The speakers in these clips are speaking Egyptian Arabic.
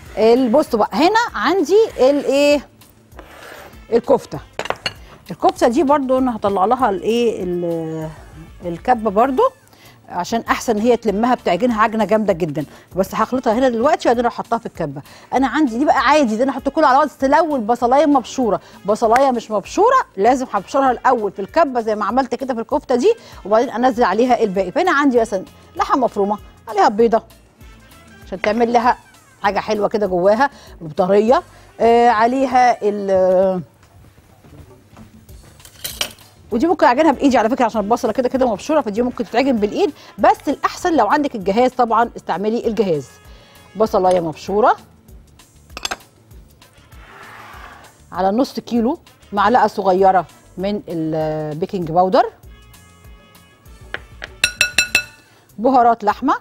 ال- بصوا بقى هنا عندي الايه الكفته الكفته دي برضو انا هطلع لها الايه ال- الكبه برضو عشان احسن هي تلمها بتعجنها عجنه جامده جدا بس هخلطها هنا دلوقتي وبعدين احطها في الكبه انا عندي دي بقى عادي دي انا احط كله على بعض بس لو البصلايه مبشوره بصلايه مش مبشوره لازم هبشرها الاول في الكبه زي ما عملت كده في الكفته دي وبعدين انزل عليها الباقي فهنا عندي مثلا لحمه مفرومه عليها بيضه عشان تعمل لها حاجه حلوه كده جواها طريه آه عليها ال ودي ممكن اعجنها بايدي على فكره عشان البصله كده كده مبشوره فدي ممكن تتعجن بالايد بس الاحسن لو عندك الجهاز طبعا استعملي الجهاز بصلايه مبشوره على نص كيلو معلقه صغيره من البيكنج باودر بهارات لحمه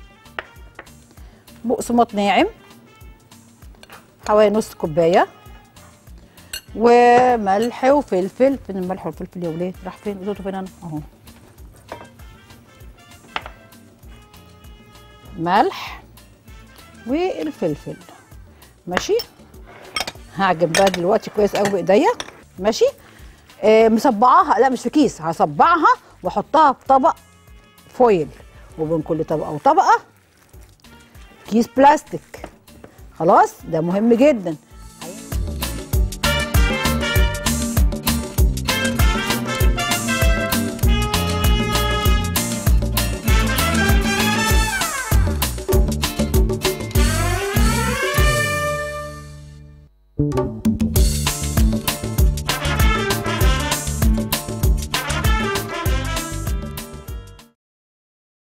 بقسماط ناعم حوالي نص كوبايه وملح وفلفل فين الملح والفلفل يا ولاد راح فين قلتوا فين انا اهو ملح والفلفل ماشي هعجن بقى دلوقتي كويس قوي بايديا ماشي آه مصبعاها لا مش في كيس هصبعها واحطها في طبق فويل وبين كل طبقه وطبقه كيس بلاستيك خلاص ده مهم جدا